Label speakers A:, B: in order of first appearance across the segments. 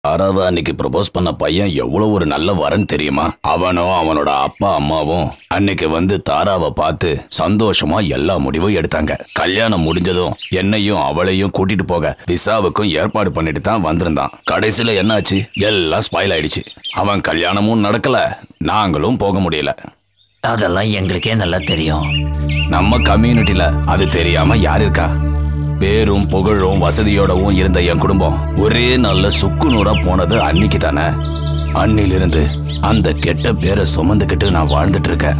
A: தாராவ அன்னைக்கு ப்ரப்போஸ் பண்ண பையன் எவ்வளவு ஒரு நல்ல வரன் தெரியுமா அவனும் அவனோட அப்பா அம்மாவும் அன்னைக்கு வந்து தாராவை பார்த்து சந்தோஷமா எல்லா முடிவும் எடுத்தாங்க கல்யாணம் முடிஞ்சதும் என்னையும் அவளையும் கூட்டிட்டு போக விசாவுக்கும் ஏற்பாடு பண்ணிட்டு தான் வந்திருந்தான் கடைசியில என்னாச்சு எல்லாம் ஸ்பாயில் ஆயிடுச்சு அவன் கல்யாணமும் நடக்கல நாங்களும் போக முடியல
B: அதெல்லாம் எங்களுக்கே நல்லா தெரியும்
A: நம்ம கம்யூனிட்டில அது தெரியாம யார் இருக்கா பேரும் புகழும் வசதியோடவும் இருந்த என் குடும்பம் ஒரே நல்ல சுக்கு நூறா போனது அன்னைக்கு தானே அன்னிலிருந்து அந்த கெட்ட பேரை சுமந்துக்கிட்டு நான் வாழ்ந்துட்டு இருக்கேன்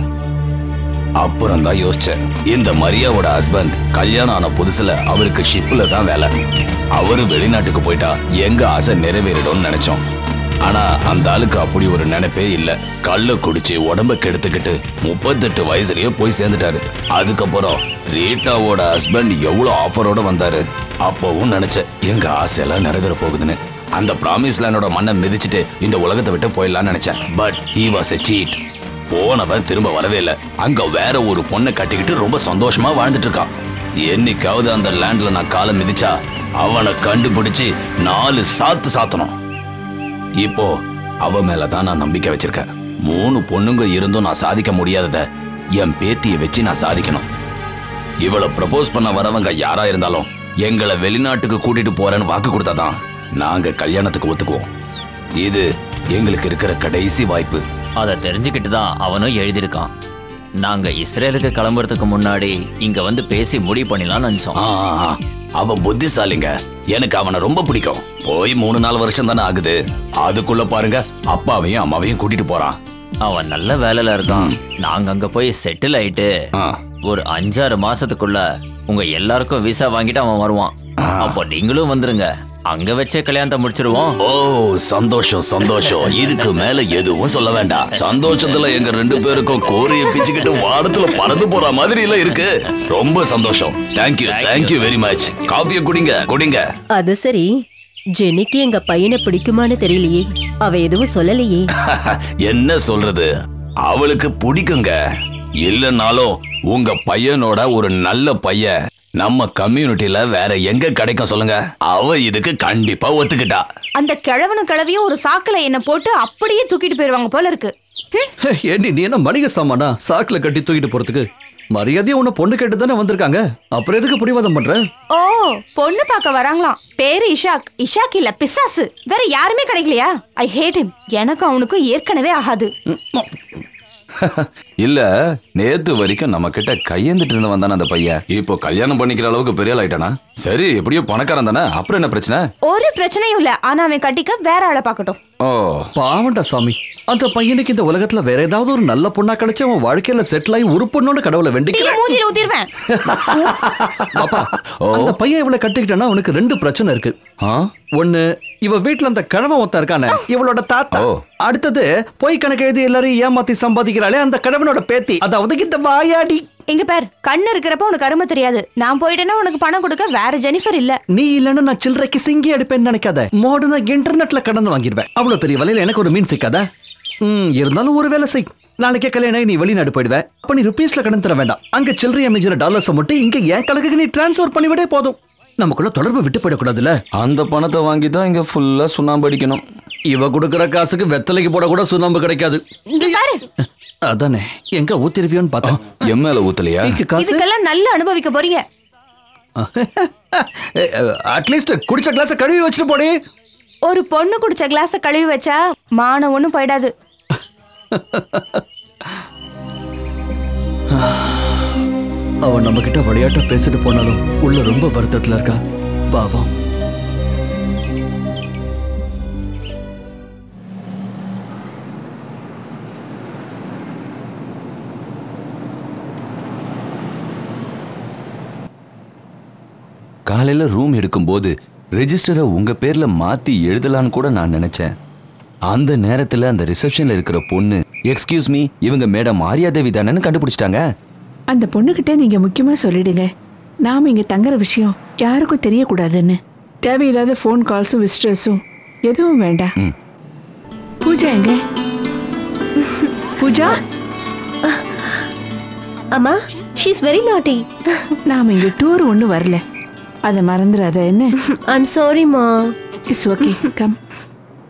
A: அப்புறம் தான் யோசிச்சேன் இந்த மரியாவோட ஹஸ்பண்ட் கல்யாணம் ஆன புதுசுல அவருக்கு ஷிப்ல தான் வேலை அவரு வெளிநாட்டுக்கு போயிட்டா எங்க ஆசை நிறைவேறிடும்னு நினைச்சோம் ஆனா அந்த ஆளுக்கு அப்படி ஒரு நினைப்பே இல்ல கள்ள குடிச்சு உடம்ப கெடுத்துக்கிட்டு முப்பத்தெட்டு வயசுலயே போய் சேர்ந்துட்டாரு அதுக்கப்புறம் ரீட்டாவோட ஹஸ்பண்ட் எவ்வளவு ஆஃபரோட வந்தாரு அப்பவும் நினைச்சேன் எங்க ஆசையெல்லாம் நிறைவேற போகுதுன்னு அந்த ப்ராமிஸ் லேண்டோட மண்ணை மிதிச்சிட்டு இந்த உலகத்தை விட்டு போயிடலாம்னு நினைச்சேன் but he was a cheat போனவன் திரும்ப வரவே இல்லை அங்க வேற ஒரு பொண்ணை கட்டிக்கிட்டு ரொம்ப சந்தோஷமா வாழ்ந்துட்டு இருக்கான் என்னைக்காவது அந்த லேண்ட்ல நான் காலை மிதிச்சா அவனை கண்டுபிடிச்சு நாலு சாத்து சாத்தணும் இப்போ அவ மேல தான் நான் நம்பிக்கை வச்சிருக்கேன் மூணு பொண்ணுங்க இருந்தும் நான் சாதிக்க முடியாதத என் பேத்தியை வச்சு நான் சாதிக்கணும் இவளை ப்ரப்போஸ் பண்ண வரவங்க யாரா இருந்தாலும் எங்களை வெளிநாட்டுக்கு கூட்டிட்டு போறேன்னு வாக்கு கொடுத்தாதான் நாங்க கல்யாணத்துக்கு ஒத்துக்குவோம் இது எங்களுக்கு இருக்கிற கடைசி வாய்ப்பு
B: அதை தெரிஞ்சுக்கிட்டு தான் அவனும் எழுதியிருக்கான் நாங்க இஸ்ரேலுக்கு கிளம்புறதுக்கு முன்னாடி இங்க வந்து பேசி முடிவு பண்ணிடலாம்னு நினைச்சோம்
A: ஆ, ஆ, ஆ. அவன் புத்திசாலிங்க எனக்கு அவனை ரொம்ப பிடிக்கும் போய் மூணு நாலு வருஷம் தானே ஆகுது அதுக்குள்ள பாருங்க அப்பாவையும் அம்மாவையும் கூட்டிட்டு போறான்
B: அவன் நல்ல வேலையில இருக்கான் நாங்க அங்க போய் செட்டில் ஆயிட்டு
A: ஆ.
B: ஒரு அஞ்சாறு மாசத்துக்குள்ள உங்க எல்லாருக்கும் விசா வாங்கிட்டு அவன் வருவான் அப்போ நீங்களும் வந்துருங்க அங்க வச்சே கல்யாணத்தை முடிச்சிருவோம்
A: ஓ சந்தோஷம் சந்தோஷம் இதுக்கு மேல எதுவும் சொல்ல வேண்டாம் சந்தோஷத்துல எங்க ரெண்டு பேருக்கும் கோரிய பிச்சுக்கிட்டு வாரத்துல பறந்து போற மாதிரி எல்லாம் இருக்கு ரொம்ப சந்தோஷம் தேங்க்யூ தேங்க்யூ வெரி மச் காஃபியை குடிங்க குடிங்க
C: அது சரி ஜெனிக்கு எங்க பையனை பிடிக்குமான்னு தெரியலையே அவ எதுவும் சொல்லலையே
A: என்ன சொல்றது அவளுக்கு பிடிக்குங்க இல்லனாலும் உங்க பையனோட ஒரு நல்ல பையன் நம்ம கம்யூனிட்டில வேற எங்க கிடைக்கும் சொல்லுங்க அவ இதுக்கு கண்டிப்பா ஒத்துக்கிட்டா
D: அந்த கிழவனும் கிழவியும் ஒரு சாக்குல என்ன போட்டு அப்படியே தூக்கிட்டு போயிருவாங்க போல இருக்கு ஹம்,
E: ஏண்டி நீ என்ன மளிகை சாமானா சாக்குல கட்டி தூக்கிட்டு போறதுக்கு மரியாதையா உன்னை பொண்ணு கேட்டு தானே வந்திருக்காங்க அப்புறம் எதுக்கு பிடிவாதம் பண்ற
D: ஓ பொண்ணு பார்க்க வராங்களாம் பேரு இஷாக் இஷாக் இல்ல பிசாசு வேற யாருமே கிடைக்கலையா ஐ ஹேட் him எனக்கும் அவனுக்கும் ஏற்கனவே ஆகாது
A: இல்ல நேத்து வரைக்கும் நம்ம கிட்ட கையேந்துட்டு இருந்து வந்தானே அந்த பையன் இப்போ கல்யாணம் பண்ணிக்கிற அளவுக்கு பெரிய ஆள் ஆயிட்டானா சரி எப்படியோ பணக்காரன் தானே அப்புறம் என்ன பிரச்சனை
D: ஒரு பிரச்சனையும் இல்ல ஆனா அவன் கட்டிக்க வேற ஆளை பார்க்கட்டும்
A: ஓ
E: பாவண்டா சாமி அந்த பையனுக்கு இந்த உலகத்துல வேற ஏதாவது ஒரு நல்ல பொண்ணா கிடைச்சு அவன் வாழ்க்கையில செட்டில் ஆகி ஒரு பொண்ணோட கடவுளை
D: டீ
E: வெண்டிக்கிறேன்
D: மூஞ்சில ஊத்திடுவேன்
E: பாப்பா அந்த பையன் இவளை கட்டிக்கிட்டானா அவனுக்கு ரெண்டு பிரச்சனை இருக்கு
A: ஆ?
E: ஒண்ணு இவ வீட்ல அந்த கிழவன் ஒருத்தன் இருக்கானே இவளோட தாத்தா
A: ஓ.
E: அடுத்தது பொய் கணக்கு எழுதி எல்லாரையும் ஏமாத்தி சம்பாதிக்கிறாளே அந்த கிழவனோட பேத்தி அதாவது இந்த வாயாடி
D: இங்க பார் கண்ணு இருக்கிறப்ப உனக்கு அருமை தெரியாது நான் போயிட்டேன்னா உனக்கு பணம் கொடுக்க வேற ஜெனிஃபர் இல்ல
E: நீ இல்லன்னு நான் சில்லறைக்கு சிங்கி எடுப்பேன்னு நினைக்காத மாடர்னா இன்டர்நெட்ல கடன் வாங்கிடுவேன் அவ்வளவு பெரிய விலையில எனக்கு ஒரு மீன் சிக்காதா ம் இருந்தாலும் ஒரு வேலை செய் நாளைக்கே கல்யாணம் ஆகி நீ வெளிநாடு போயிடுவ அப்ப நீ ருபீஸ்ல கடன் தர வேண்டாம் அங்க சில்லறை அமைஞ்சிற டாலர்ஸ் மட்டும் இங்க என் கணக்குக்கு நீ டிரான்ஸ்ஃபர் பண்ணிவிடே போதும் நமக்குள்ள தொடர்பு விட்டு போயிடக்கூடாதுல்ல
A: அந்த பணத்தை வாங்கி தான் இங்க ஃபுல்லா சுண்ணாம்பு அடிக்கணும்
E: இவ கொடுக்குற காசுக்கு வெத்தலைக்கு போட கூட சுண்ணாம்பு கிடைக்காது
D: இங்க பாரு
E: அதானே எங்க ஊத்திருவியோன்னு பார்த்தேன்
A: எம் மேல ஊத்தலையா
E: கைக்கு காசு
D: இதுக்கெல்லாம் நல்லா அனுபவிக்க போறீங்க
E: அட்லீஸ்ட் குடிச்ச கிளாஸ கழுவி வச்சுட்டு போடி
D: ஒரு பொண்ணு குடிச்ச கிளாஸ கழுவி வச்சா மானம் ஒண்ணும் போயிடாது
E: அவன் நம்ம கிட்ட விளையாட்டா பேசிட்டு போனாலும் உள்ள ரொம்ப வருத்தத்துல இருக்கா பாவம்
A: காலையில ரூம் எடுக்கும்போது ரெஜிஸ்டரை உங்க பேர்ல மாத்தி எழுதலான்னு கூட நான் நினைச்சேன் அந்த நேரத்துல அந்த ரிசப்ஷன்ல இருக்கிற பொண்ணு எக்ஸ்கியூஸ் மீ இவங்க மேடம் ஆரியாதேவி தானேன்னு கண்டுபிடிச்சிட்டாங்க
F: அந்த பொண்ணுகிட்ட நீங்க முக்கியமா சொல்லிடுங்க நாம இங்க தங்குற விஷயம் யாருக்கும் தெரியக்கூடாதுன்னு தேவையில்லாத ஃபோன் கால்ஸும் விசிட்டர்ஸும் எதுவும் வேண்டாம்
A: ம்.
F: பூஜா எங்க பூஜா
C: அம்மா ஷீஸ் வெரி நாட்டி
F: நாம இங்க டூர் ஒன்றும் வரல அதை மறந்துடாத என்ன
C: ஐம் சாரிம்மா
F: இட்ஸ் ஓகே கம்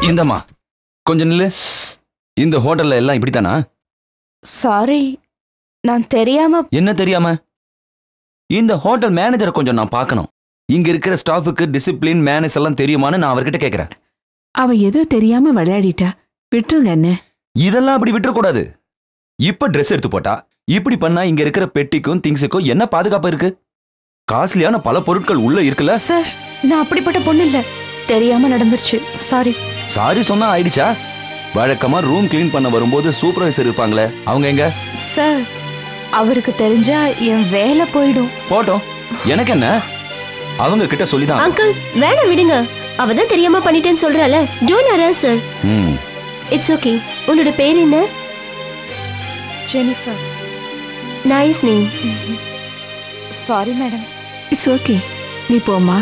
A: இந்தம்மா கொஞ்சம் நில்லு இந்த ஹோட்டல்ல எல்லாம் இப்படித்தானா
D: சாரி நான் தெரியாம
A: என்ன தெரியாம இந்த ஹோட்டல் மேனேஜரை கொஞ்சம் நான் பார்க்கணும் இங்க இருக்கிற ஸ்டாஃபுக்கு டிசிப்ளின் மேனேஜ் எல்லாம் தெரியுமான்னு நான் அவர்கிட்ட கேக்குறேன்
F: அவ ஏதோ தெரியாம விளையாடிட்டா விட்டுருங்க என்ன
A: இதெல்லாம் அப்படி விட்டுறக்கூடாது இப்ப ட்ரெஸ் எடுத்து போட்டா இப்படி பண்ணா இங்க இருக்கிற பெட்டிக்கும் திங்ஸுக்கும் என்ன பாதுகாப்பு இருக்கு காஸ்ட்லியான பல பொருட்கள் உள்ள இருக்குல்ல
D: சார் நான் அப்படிப்பட்ட பொண்ணு இல்ல தெரியாம நடந்துருச்சு சாரி
A: சாரி சொன்னா ஆயிடுச்சா வழக்கமா ரூம் க்ளீன் பண்ண வரும்போது சூப்பர்வைசர் இருப்பாங்களே அவங்க எங்க
D: சார் அவருக்கு தெரிஞ்சா என் வேலை போயிடும்
A: போட்டோம் எனக்கு என்ன அவங்க கிட்ட சொல்லிதான்
C: அங்கிள் வேணாம் விடுங்க அவ தான் தெரியாம பண்ணிட்டேன்னு சொல்றால don't harass sir
A: hmm
C: it's okay உன்னோட பேர் என்ன
D: Jennifer
C: nice name
D: sorry madam
F: it's okay நீ போம்மா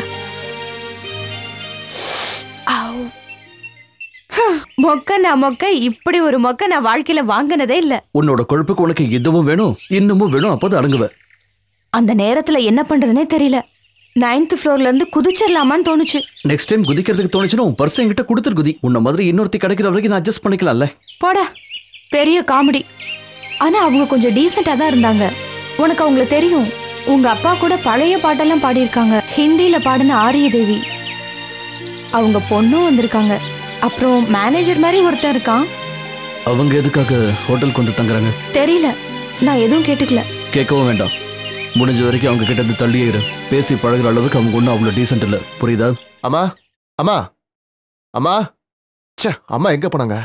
D: மொக்க நான் மொக்க இப்படி ஒரு மொக்க நான் வாழ்க்கையில வாங்கினதே இல்ல
E: உன்னோட கொழுப்புக்கு உனக்கு இதுவும் வேணும் இன்னமும் வேணும் அப்போது அடங்குவ
D: அந்த நேரத்துல என்ன பண்றதுனே தெரியல நைன்த் ஃப்ளோர்ல இருந்து குதிச்சிடலாமான்னு தோணுச்சு
E: நெக்ஸ்ட் டைம் குதிக்கிறதுக்கு தோணுச்சுன்னா உன் பர்ஸ் என்கிட்ட கொடுத்துரு குதி உன்ன மாதிரி இன்னொருத்தி கிடைக்கிற வரைக்கும் நான் அட்ஜஸ்ட் பண்ணிக்கலாம்ல
D: போடா பெரிய காமெடி ஆனா அவங்க கொஞ்சம் டீசெண்டா தான் இருந்தாங்க உனக்கு அவங்கள தெரியும் உங்க அப்பா கூட பழைய பாட்டெல்லாம் பாடியிருக்காங்க ஹிந்தியில பாடின ஆரிய தேவி அவங்க பொண்ணும் வந்திருக்காங்க அப்புறம் மேனேஜர் மாதிரி ஒருத்தன் இருக்கான்
E: அவங்க எதுக்காக ஹோட்டலுக்கு வந்து தங்குறாங்க
D: தெரியல நான் எதுவும் கேட்டுக்கல
E: கேட்கவும் வேண்டாம் முடிஞ்ச வரைக்கும் அவங்க கிட்ட இருந்து தள்ளியே இரு பேசி பழகுற அளவுக்கு அவங்க ஒன்றும் அவ்வளோ டீசென்ட் இல்லை புரியுதா
G: அம்மா அம்மா அம்மா ச்சே அம்மா எங்க போனாங்க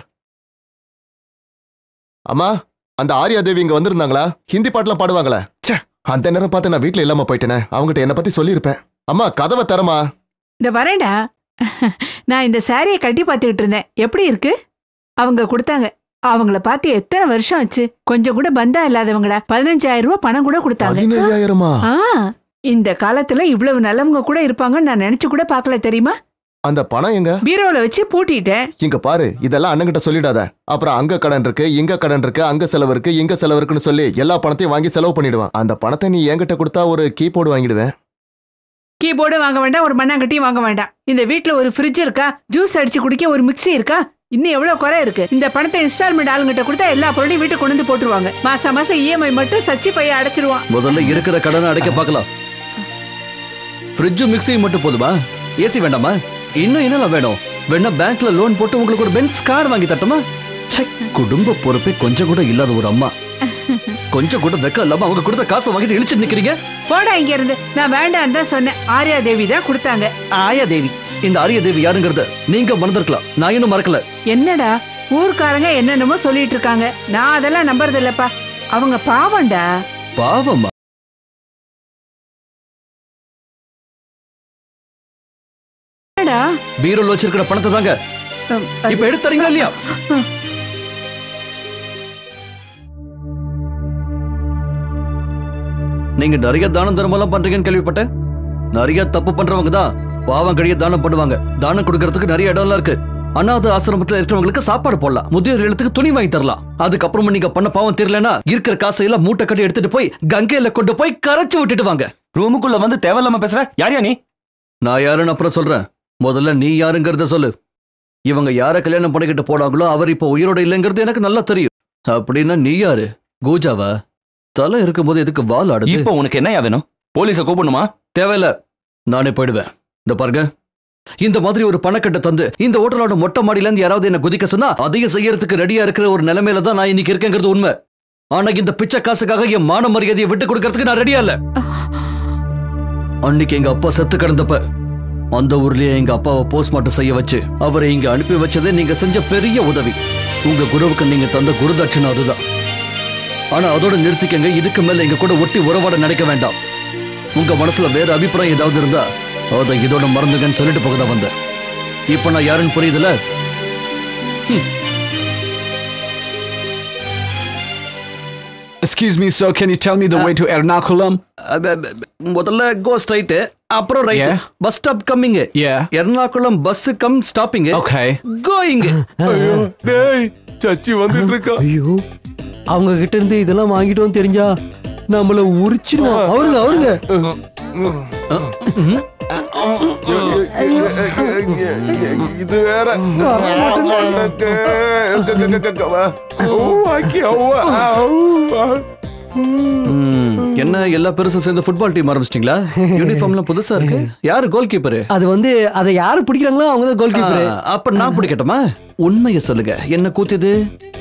G: அம்மா அந்த ஆர்யா தேவி இங்க வந்திருந்தாங்களா ஹிந்தி பாட்டுலாம் பாடுவாங்களே ச்சே அந்த நேரம் பார்த்து நான் வீட்ல இல்லாம போயிட்டேனே அவங்ககிட்ட என்ன பத்தி சொல்லியிருப்பேன் அம்மா கதவை தரமா
F: இந்த வரேன்டா நான் இந்த சாரியை கட்டி பார்த்துக்கிட்டு இருந்தேன் எப்படி இருக்கு அவங்க கொடுத்தாங்க அவங்கள பார்த்து எத்தனை வருஷம் ஆச்சு கொஞ்சம் கூட பந்தா இல்லாதவங்கடா பதினஞ்சாயிரம் ரூபாய் பணம் கூட கொடுத்தாங்க
G: பதினையாயிரமா
F: ஆ இந்த காலத்துல இவ்வளவு நல்லவங்க கூட இருப்பாங்கன்னு நான் நினைச்சு கூட பார்க்கல தெரியுமா
G: அந்த பணம் எங்க
F: பீரோல வச்சு பூட்டிட்டேன்
G: இங்க பாரு இதெல்லாம் அண்ணன்கிட்ட சொல்லிடாத அப்புறம் அங்க கடன் இருக்கு இங்க கடன் இருக்கு அங்க செலவு இருக்கு இங்க செலவு இருக்குன்னு சொல்லி எல்லா பணத்தையும் வாங்கி செலவு பண்ணிடுவான் அந்த பணத்தை நீ என்கிட்ட கொடுத்தா ஒரு கீபோர்டு வாங்கிடுவேன்
F: கீபோர்டு வாங்க வேண்டாம் ஒரு மண்ணாங்கட்டியும் வாங்க வேண்டாம் இந்த வீட்ல ஒரு ஃப்ரிட்ஜ் இருக்கா ஜூஸ் அடிச்சு குடிக்க ஒரு மிக்ஸி இருக்கா இன்னும் எவ்வளவு குறை இருக்கு இந்த பணத்தை இன்ஸ்டால்மெண்ட் ஆளுங்கிட்ட கொடுத்தா எல்லா பொருளையும் வீட்டுக்கு கொண்டு வந்து போட்டுருவாங்க மாசம் மாசம் இஎம்ஐ மட்டும் சச்சி பைய அடைச்சிருவான்
E: முதல்ல இருக்கிற கடனை அடைக்க பார்க்கலாம் ஃப்ரிட்ஜும் மிக்ஸியும் மட்டும் போதுமா ஏசி வேண்டாமா இன்னும் என்னலாம் வேணும் வேணா பேங்க்ல லோன் போட்டு உங்களுக்கு ஒரு பென்ஸ் கார் வாங்கி தட்டுமா ச்சே, குடும்ப பொறுப்பே கொஞ்சம் கூட இல்லாத ஒரு அம்மா கொஞ்சம் கூட வெக்கம் இல்லாம அவங்க கொடுத்த காசை வாங்கிட்டு இழிச்சு நிக்கிறீங்க
F: போடா இங்க இருந்து நான் வேண்டாம் தான் சொன்னேன் ஆர்யா தேவி தான் கொடுத்தாங்க
E: ஆயா தேவி இந்த ஆரிய தேவி யாருங்கிறத நீங்க மறந்துருக்கலாம் நான் இன்னும் மறக்கல
F: என்னடா ஊர்க்காரங்க என்னென்னமோ சொல்லிட்டு இருக்காங்க நான் அதெல்லாம் நம்புறது இல்லப்பா அவங்க பாவம்டா
E: பாவம்மா
F: என்னடா
E: பீரோல வச்சிருக்கிற பணத்தை தாங்க
F: அம், அது-
E: இப்ப எடுத்துறீங்களா இல்லையா நீங்க நிறைய தானம் தர்மம்லாம் பண்றீங்கன்னு கேள்விப்பட்டேன் நிறைய தப்பு பண்றவங்க தான் பாவம் கழிய தானம் பண்ணுவாங்க தானம் கொடுக்கறதுக்கு நிறைய இடம்லாம் இருக்கு அனாத ஆசிரமத்துல இருக்கிறவங்களுக்கு சாப்பாடு போடலாம் முதியோர் இல்லத்துக்கு துணி வாங்கி தரலாம் அதுக்கப்புறமா நீங்க பண்ண பாவம் தெரியலனா இருக்கிற காசையெல்லாம் மூட்டை கட்டி எடுத்துட்டு போய் கங்கையில கொண்டு போய் கரைச்சு விட்டுட்டு வாங்க
A: ரூமுக்குள்ள வந்து தேவையில்லாம பேசுற யார் நீ
E: நான் யாருன்னு அப்புறம் சொல்றேன் முதல்ல நீ யாருங்கிறத சொல்லு இவங்க யார கல்யாணம் பண்ணிக்கிட்டு போனாங்களோ அவர் இப்போ உயிரோட இல்லைங்கிறது எனக்கு நல்லா தெரியும் அப்படின்னா நீ யாரு கூஜாவா தலை இருக்கும்போது எதுக்கு வால் ஆடுது
A: இப்போ உனக்கு என்னையா வேணும் போலீஸை கூப்பிடணுமா
E: தேவையில்ல நானே போயிடுவேன் இந்த பாருங்க இந்த மாதிரி ஒரு பணக்கட்டை தந்து இந்த ஹோட்டலோட மொட்டை மாடியில இருந்து யாராவது என்ன குதிக்க சொன்னா அதையும் செய்யறதுக்கு ரெடியா இருக்கிற ஒரு நிலைமையில தான் நான் இன்னைக்கு இருக்கேங்கிறது உண்மை ஆனா இந்த பிச்சை காசுக்காக என் மான மரியாதையை விட்டு கொடுக்கறதுக்கு நான் ரெடியா இல்ல அன்னைக்கு எங்க அப்பா செத்து கிடந்தப்ப அந்த ஊர்லயே எங்க அப்பாவை போஸ்ட்மார்ட்டம் செய்ய வச்சு அவரை இங்க அனுப்பி வச்சதே நீங்க செஞ்ச பெரிய உதவி உங்க குருவுக்கு நீங்க தந்த குருதட்சணை அதுதான் ஆனா அதோட நிறுத்திக்கங்க இதுக்கு மேல எங்க கூட ஒட்டி உறவாட நினைக்க வேண்டாம் உங்க மனசுல வேற அபிப்பிராயம் ஏதாவது இருந்தா அதை இதோட மறந்துங்கன்னு சொல்லிட்டு போக தான் வந்தேன் இப்ப நான் யாருன்னு புரியுதுல
H: Excuse me, sir. Can you tell me the way to Ernakulam?
E: அப- அப- முதல்ல கோ ஸ்ட்ரைட் அப்புறம் right
H: Yeah.
E: Bus stop coming
H: Yeah.
E: Ernakulam bus come stopping
H: Okay.
E: Going
G: டேய் சச்சி வந்துட்டு இருக்கா
I: ஐயோ அவங்க கிட்ட இருந்து இதெல்லாம் வாங்கிட்டோம் தெரிஞ்சா நம்மள உரிச்சிடுவோம் அவருங்க அவருங்க
J: இது வேற
E: ம், என்ன எல்லா பெருசும் சேர்ந்து ஃபுட்பால் டீம் ஆரம்பிச்சிட்டீங்களா யூனிஃபார்ம்லாம் புதுசா இருக்கு யாரு கோல் கீப்பர்
I: அது வந்து அதை யாரு பிடிக்கிறாங்களோ அவங்க தான் கோல் கீப்பர்
E: அப்ப நான் பிடிக்கட்டுமா உண்மையை சொல்லுங்க என்ன கூத்துது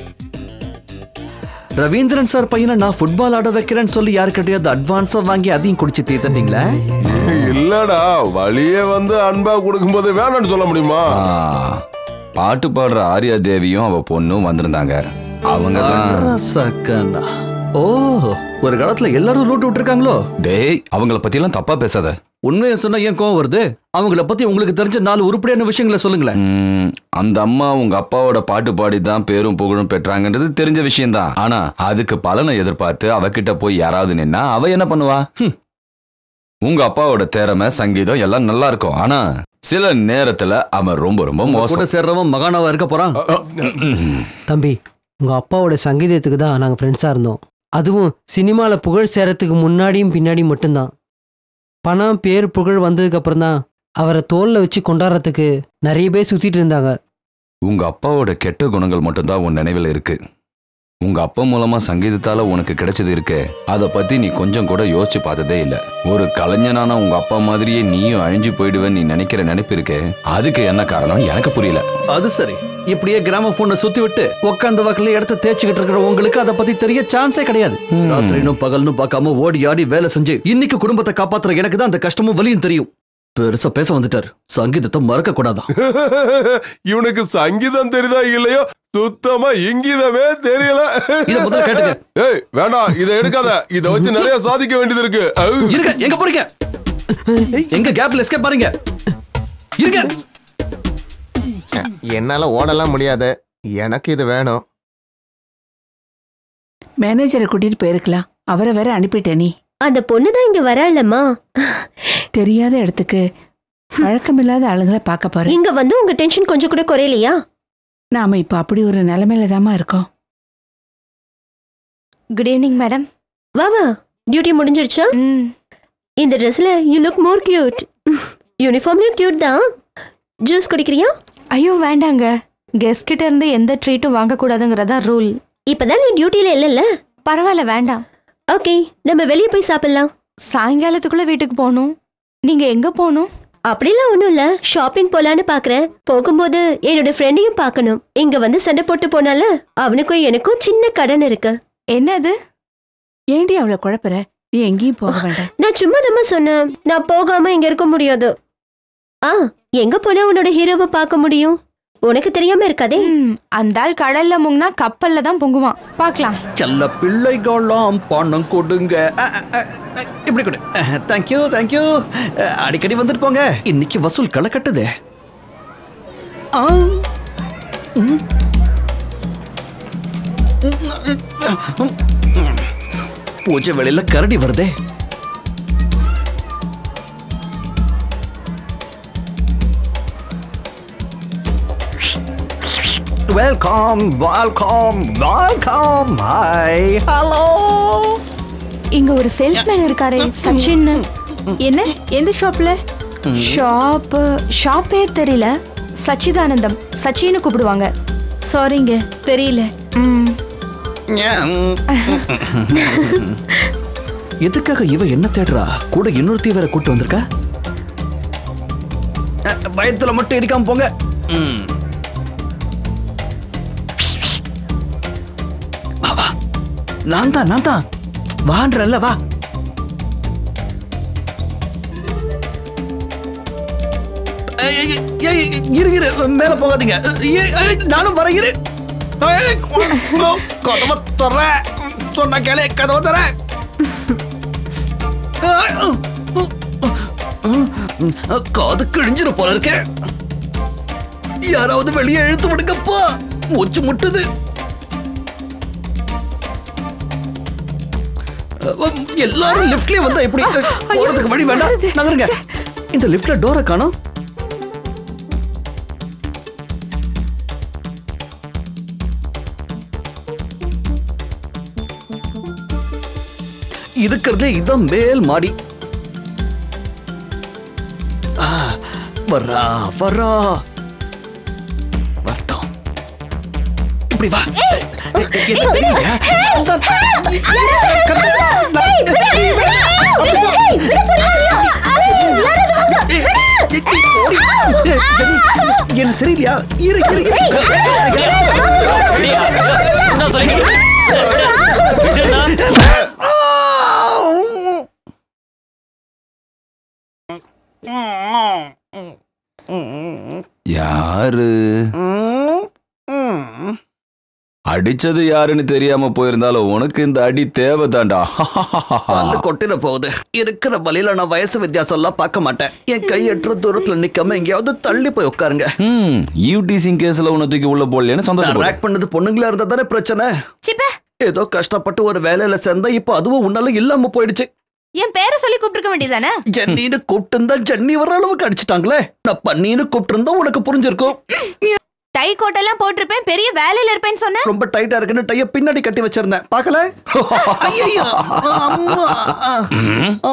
E: ரவீந்திரன் சார் பையனை நான் ஃபுட்பால் ஆட வைக்கிறேன்னு சொல்லி யாருக்கிட்டயாவது அட்வான்ஸா வாங்கி அதையும் குடிச்சு தீர்த்தீங்களா
J: இல்லடா வழியே வந்து அன்பா கொடுக்கும்போது வேணாம்னு சொல்ல முடியுமா
A: ஆ, பாட்டு பாடுற ஆர்யா தேவியும் அவ பொண்ணும் வந்திருந்தாங்க அவங்க தான்
E: சக்கனா ஓ ஒரு காலத்துல எல்லாரும் ரூட் விட்டுருக்காங்களோ
A: டேய் அவங்கள பத்தியெல்லாம் தப்பா பேசாத
E: உண்மையை சொன்னா ஏன் கோவம் வருது அவங்கள பத்தி உங்களுக்கு தெரிஞ்ச நாலு உருப்படியான விஷயங்களை சொல்லுங்களேன்
A: ம், அந்த அம்மா உங்க அப்பாவோட பாட்டு பாடி தான் பேரும் புகழும் பெற்றாங்கன்றது தெரிஞ்ச விஷயம்தான் ஆனா அதுக்கு பலனை எதிர்பார்த்து அவகிட்ட போய் யாராவது நின்னா அவ என்ன பண்ணுவா ஹம். உங்க அப்பாவோட திறமை சங்கீதம் எல்லாம் நல்லா இருக்கும் ஆனா சில நேரத்துல அவன் ரொம்ப ரொம்ப
E: கூட
A: மோசம்
E: சேர்றவன் மகானாவா இருக்க போறான்
I: தம்பி உங்க அப்பாவோட சங்கீதத்துக்கு தான் நாங்க ஃப்ரெண்ட்ஸா இருந்தோம் அதுவும் சினிமால புகழ் சேரத்துக்கு முன்னாடியும் பின்னாடியும் மட்டும்தான் பணம் பேர் புகழ் வந்ததுக்கு அப்புறம் தான் அவரை தோல்ல வச்சு கொண்டாடுறதுக்கு நிறைய பேர் சுத்திட்டு இருந்தாங்க
A: உங்க அப்பாவோட கெட்ட குணங்கள் மட்டும்தான் உன் நினைவில் இருக்கு உங்க அப்பா மூலமா சங்கீதத்தால உனக்கு கிடைச்சது இருக்கு அத பத்தி நீ கொஞ்சம் கூட யோசிச்சு பார்த்ததே இல்ல ஒரு கலைஞனான உங்க அப்பா மாதிரியே நீயும் அழிஞ்சு போயிடுவேன்னு நீ நினைக்கிற நினைப்பு இருக்கே அதுக்கு என்ன காரணம் எனக்கு புரியல
E: அது சரி இப்படியே கிராம போனை சுத்தி விட்டு உட்காந்த வாக்குல இடத்த தேய்ச்சிக்கிட்டு இருக்கிற உங்களுக்கு அதை பத்தி தெரிய சான்ஸே கிடையாது ராத்திரினும் பகல்னு பார்க்காம ஓடி ஆடி வேலை செஞ்சு இன்னைக்கு குடும்பத்தை காப்பாத்துற எனக்கு தான் அந்த கஷ்டமும் வலியும் தெரியும் பெருசா பேச வந்துட்டார் சங்கீதத்தை மறக்க கூடாதான்
J: இவனுக்கு சங்கீதம் தெரியுதா இல்லையோ சுத்தமா இங்கீதமே தெரியல
E: இத முதல்ல கேட்டுக்க.
J: ஏய் வேண்டாம் இதை எடுக்காத இதை வச்சு நிறைய சாதிக்க வேண்டியது இருக்கு அவு.
E: இருங்க எங்க போறீங்க எங்க கேப்ல எஸ்கேப் பாருங்க இருங்க
G: என்னால ஓடலாம் முடியாது எனக்கு இது வேணும்
F: மேனேஜரை கூட்டிட்டு போயிருக்கலாம் அவரை வேற அனுப்பிட்ட நீ
C: அந்த பொண்ணு தான் இங்க வராளம்மா
F: தெரியாத இடத்துக்கு பழக்கமில்லாத ஆளுங்களை பார்க்க போறேன்
C: இங்க வந்து உங்க டென்ஷன் கொஞ்சம் கூட குறையலையா
F: நாம இப்ப அப்படி ஒரு நிலைமையில தாமா இருக்கோம்
D: குட் ஈவினிங் மேடம்
C: வா வா டியூட்டி முடிஞ்சிருச்சா
D: ம்
C: இந்த ட்ரெஸ்ல யூ லுக் மோர் கியூட் யூனிஃபார்ம்லயும் கியூட் தான் ஜூஸ் குடிக்கிறியா
D: ஐயோ வேண்டாங்க கெஸ்ட் கிட்ட இருந்து எந்த ட்ரீட்டும் வாங்கக்கூடாதுங்கிறதா ரூல்
C: இப்பதான் நீ டியூட்டில இல்லல்ல
D: பரவாயில்ல வேண்டாம்
C: ஓகே நம்ம வெளியே போய் சாப்பிடலாம்
D: சாயங்காலத்துக்குள்ள வீட்டுக்கு போகணும் நீங்க எங்க போகணும்
C: அப்படிலாம் ஒண்ணும் இல்ல ஷாப்பிங் போலான்னு பாக்குறேன் போகும்போது என்னோட ஃப்ரெண்டையும் பார்க்கணும் இங்க வந்து சண்டை போட்டு போனால அவனுக்கும் எனக்கும் சின்ன கடன் இருக்கு
D: என்னது
F: ஏண்டி அவளை குழப்புற நீ எங்கேயும் போக வேண்டாம்
C: நான் சும்மா தான் சொன்னேன் நான் போகாம இங்க இருக்க முடியாது ஆ எங்க போனா உன்னோட ஹீரோவை பார்க்க முடியும் உனக்கு தெரியாம இருக்காதே
D: ம், அந்த ஆள் கடல்ல முங்கினா கப்பல்ல தான் பொங்குவான் பார்க்கலாம்
E: செல்ல பிள்ளைகளாம் பணம் கொடுங்க அ, அ, அ, அ, இப்படி கொடு தேங்க்யூ தேங்க்யூ அடிக்கடி வந்துட்டு போங்க இன்னைக்கு வசூல் களை கட்டுதே ஆ. ம். பூஜை வேலையில கரடி வருதே welcome welcome welcome hi hello
D: இங்க ஒரு சேல்ஸ்மேன் இருக்காரே சச்சின் என்ன எந்த ஷாப்ல ஷாப் ஷாப் பேர் தெரியல சச்சிதானந்தம் சச்சின்னு கூப்பிடுவாங்க சாரிங்க தெரியல ம்
E: எதுக்காக இவ என்ன தேடுறா கூட இன்னொருத்தி வேற கூட்டு வந்திருக்கா அஹ், பயத்துல மட்டும் இடிக்காம போங்க ம். வா வா நான் தான் நான் தான் வான்றல்ல வா ஏய், ஏய், ஏய், ஏய், இரு இரு மேல போகாதீங்க ஏய், ஏய், நானும் வரேன் இரு ஏய், கதவை தர சொன்ன கேளு கதவை தர காது கிழிஞ்சிரு போல இருக்க யாராவது வெளியே இழுத்து விடுங்கப்பா மூச்சு முட்டுது அஹ், எல்லாரும் லிஃப்ட்லயே வந்தா எப்படி போறதுக்கு வழி வேண்டாம் நகருங்க இந்த லிஃப்ட்ல டோரை காணோம் இருக்கிறதுல இதான் மேல் மாடி ஆ. வர்றா வர்றா வரட்டும் இப்படி வா என்ன தெரியல? ஏய், ஜெனி, என்ன தெரியலையா இரு இரு இரு.
B: நான் சொல்லிக்கிறேன். விடுண்ணா.
A: யாரு அடிச்சது யாருன்னு தெரியாம போயிருந்தாலும் உனக்கு இந்த அடி தேவைதான்டா
E: பல்லு கொட்டிட போகுது இருக்கிற வழியில நான் வயசு வித்தியாசம் எல்லாம் பார்க்க மாட்டேன் என் கை எட்டுற தூரத்துல நிக்காம எங்கேயாவது தள்ளி போய் உட்காருங்க
A: ம் யூடிசிங் கேஸ்ல உன்னை தூக்கி உள்ள போடலன்னு
E: நான்
A: சந்தோஷம்
E: ரேக் பண்ணது பொண்ணுங்களா இருந்தா தானே பிரச்சனை ஏதோ கஷ்டப்பட்டு ஒரு வேலையில சேர்ந்தா இப்போ அதுவும் உன்னால இல்லாம போயிடுச்சு
D: என் பேரை சொல்லி கூப்பிட்டுருக்க வேண்டியதானே
E: ஜென்னின்னு கூப்பிட்டு இருந்தா ஜென்னி வர அளவுக்கு அடிச்சிட்டாங்களே நான் பண்ணின்னு கூப்பிட்டு இருந்தா உனக்கு புரிஞ்சிருக்கும்
D: டை கோட்டெல்லாம் போட்டிருப்பேன் பெரிய வேலையில இருப்பேன்னு சொன்ன
E: ரொம்ப டைட்டா இருக்குன்னு டைய பின்னாடி கட்டி வச்சிருந்தேன் பார்க்கல ஐயையோ, அம்மா. ஆ.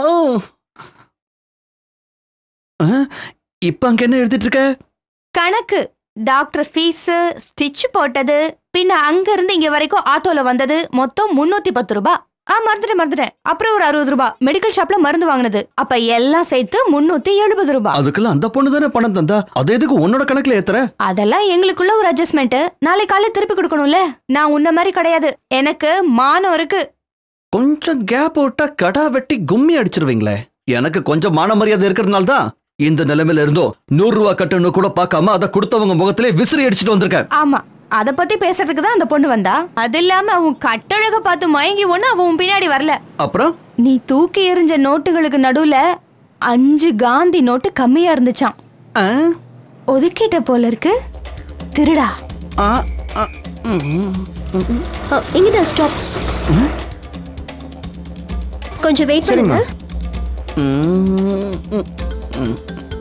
E: ஆ, இப்ப அங்க என்ன எழுதிட்டு இருக்க
D: கணக்கு டாக்டர் ஃபீஸ் ஸ்டிச் போட்டது பின்ன அங்க இருந்து இங்க வரைக்கும் ஆட்டோல வந்தது மொத்தம் முன்னூத்தி பத்து ரூபாய் ஆ மறந்துட்டேன் மறந்துட்டேன் அப்புறம் ஒரு அறுபது ரூபாய் மெடிக்கல் ஷாப்ல மருந்து வாங்கினது அப்ப எல்லாம் சேர்த்து முன்னூத்தி எழுபது ரூபாய்
E: அதுக்கெல்லாம் அந்த பொண்ணு தானே பணம் தந்தா அது எதுக்கு உன்னோட கணக்குல ஏத்துற
D: அதெல்லாம் எங்களுக்குள்ள ஒரு அட்ஜஸ்ட்மெண்ட் நாளை காலை திருப்பி கொடுக்கணும்ல நான் உன்ன மாதிரி கிடையாது எனக்கு மானம் இருக்கு
E: கொஞ்சம் கேப் விட்டா கடா வெட்டி கும்மி அடிச்சிருவீங்களே எனக்கு கொஞ்சம் மான மரியாதை இருக்கிறதுனால தான் இந்த நிலைமையில இருந்தோம் நூறு ரூபா கட்டணும் கூட பார்க்காம அதை கொடுத்தவங்க முகத்திலே விசிறி அடிச்சிட்டு வந்திருக்கேன்
D: ஆமா அத பத்தி பேசுறதுக்கு தான் அந்த பொண்ணு வந்தா அது இல்லாம அவன் கட்டழக பார்த்து மயங்கி ஒண்ணு அவன் உன் பின்னாடி வரல
E: அப்புறம்
D: நீ தூக்கி எறிஞ்ச நோட்டுகளுக்கு நடுவுல அஞ்சு காந்தி நோட்டு கம்மியா இருந்துச்சாம்
E: ஆ,
D: ஒதுக்கிட்ட போல இருக்கு திருடா
E: ஆ, ஆ, ம்,
C: இங்கதான் ஸ்டாப் கொஞ்சம் வெயிட் பண்ணுங்க
E: ம், ம்.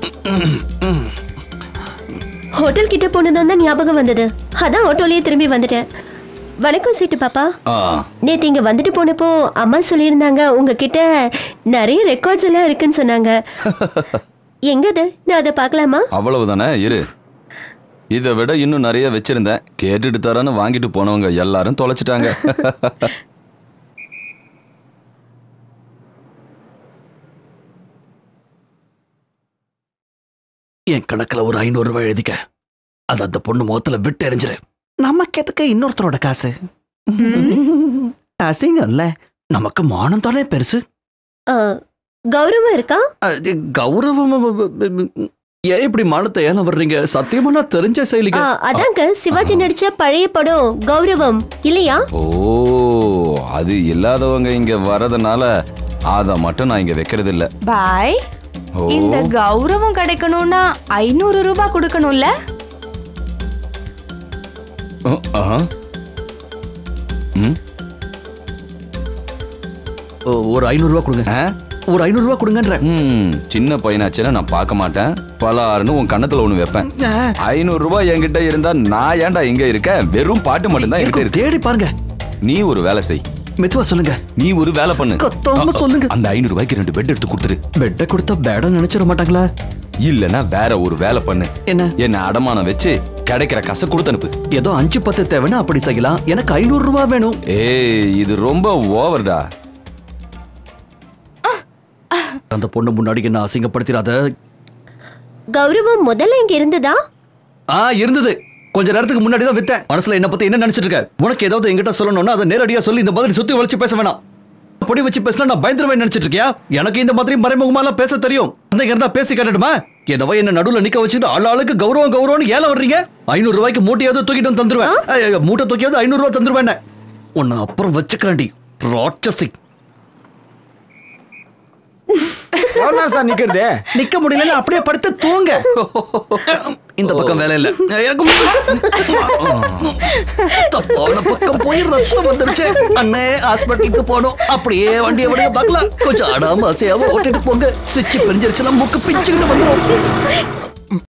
C: ஹோட்டல் கிட்ட போனதும் தான் ஞாபகம் வந்தது அதான் ஆட்டோலயே திரும்பி வந்துட்டேன் வணக்கம் சீட்டு பாப்பா
A: ஆ,
C: நேத்து இங்க வந்துட்டு போனப்போ அம்மா சொல்லியிருந்தாங்க உங்ககிட்ட நிறைய ரெக்கார்ட்ஸ் எல்லாம் இருக்குன்னு சொன்னாங்க எங்க அது நான் அதை பார்க்கலாமா
A: அவ்வளவுதானே இரு இதை விட இன்னும் நிறைய வச்சிருந்தேன் கேட்டுட்டு தரேன்னு வாங்கிட்டு போனவங்க எல்லாரும் தொலைச்சிட்டாங்க
E: என் கணக்குல ஒரு ஐநூறு ரூபாய் எழுதிக்க அது அந்த பொண்ணு முகத்துல விட்டு எறிஞ்சிரு நமக்கு எதுக்கு இன்னொருத்தரோட காசு அசிங்கம் இல்ல நமக்கு மானம் தானே பெருசு
C: ஆ, கௌரவம் இருக்கா
E: அது கௌரவம் ஏன் இப்படி மானத்தை ஏன வர்றீங்க சத்தியமா நான் தெரிஞ்ச
C: ஆ,
E: செயலிங்க
C: அதாங்க சிவாஜி நடிச்ச பழைய படம் கௌரவம் இல்லையா
A: ஓ அது இல்லாதவங்க இங்க வரதுனால அதை மட்டும் நான் இங்க வைக்கிறது இல்ல
D: பாய்
A: ஓ
D: இந்த கௌரவம் கிடைக்கணும்னா ஐநூறு ரூபாய் கொடுக்கணும்ல
A: அஹ், ஆஹா. ம்
E: ஓ, ஒரு ஐநூறு ரூபாய் கொடுங்க
A: ஆ?
E: ஒரு ஐநூறு ரூபாய் கொடுங்கன்ற
A: ம் சின்ன பையனாச்சுன்னா நான் பார்க்க மாட்டேன் பலாருன்னு உன் கண்ணத்துல ஒண்ணு வைப்பேன் ஐநூறு ரூபாய் என்கிட்ட இருந்தா நான் ஏன்டா இங்க இருக்கேன் வெறும் பாட்டு மட்டும்தான் என்கிட்ட
E: இருக்கும்,
A: இருக்கு
E: தேடி பாருங்க
A: நீ ஒரு வேலை செய்
E: மெதுவா சொல்லுங்க
A: நீ ஒரு வேலை பண்ணு
E: கத்தாம சொல்லுங்க.
A: அந்த ஐநூறு ரூபாய்க்கு ரெண்டு பெட் எடுத்து கொடுத்துரு
E: பெட்டை கொடுத்தா பேடம் நினைச்சிட மாட்டாங்களா
A: இல்லனா வேற ஒரு வேலை பண்ணு
E: என்ன
A: என்ன அடமானம் வச்சு கிடைக்கிற காசை கொடுத்து அனுப்பு
E: ஏதோ அஞ்சு பத்து தேவைன்னா அப்படி செய்யலாம் எனக்கு ஐநூறு ரூபாய் வேணும்
A: ஏய் இது ரொம்ப ஓவர்டா
E: அந்த பொண்ணு முன்னாடி என்ன அசிங்கப்படுத்திடாத
C: கௌரவம் முதல்ல இங்க இருந்ததா
E: ஆ இருந்தது கொஞ்ச நேரத்துக்கு முன்னாடி தான் வித்தேன் மனசுல என்ன பத்தி என்ன நினைச்சிட்டு இருக்க உனக்கு ஏதாவது என்கிட்ட சொல்லணும்னா அதை நேரடியா சொல்லி இந்த மாதிரி சுத்தி வளைச்சு பேச வேணாம் பொடி வச்சு பேசினா நான் பயந்துருவேன் நினைச்சிட்டு இருக்கியா எனக்கு இந்த மாதிரி மறைமுகமாலாம் பேச தெரியும் அந்த இருந்தா பேசி காட்டட்டுமா என்னவோ என்ன நடுவுல நிக்க வச்சுட்டு ஆள் ஆளுக்கு கௌரவம் கௌரவம்னு ஏல வர்றீங்க ஐநூறு ரூபாய்க்கு மூட்டையாவது தூக்கிட்டு வந்து தந்துருவேன் ஐய, ஐய, மூட்டை தூக்கியாவது ஐநூறு ரூபாய் தந்துருவேன் உன்னை அப்புறம் வச்சுக்கிறேன்டி ராட்சசி
H: சார் நிக்கிறது
E: நிக்க முடியல அப்படியே படுத்து தூங்க இந்த பக்கம் வேலை இல்ல எனக்கு தப்பான பக்கம் போய் ரத்தம் வந்துருச்சு அண்ணே ஹாஸ்பிட்டலுக்கு போகணும் அப்படியே வண்டியை வண்டியை பார்க்கலாம் கொஞ்சம் அடாம அசையாம ஓட்டிட்டு போங்க சிச்சு பிரிஞ்சிருச்சுலாம் மூக்கு பிச்சுக்கிட்டு வந்துடும்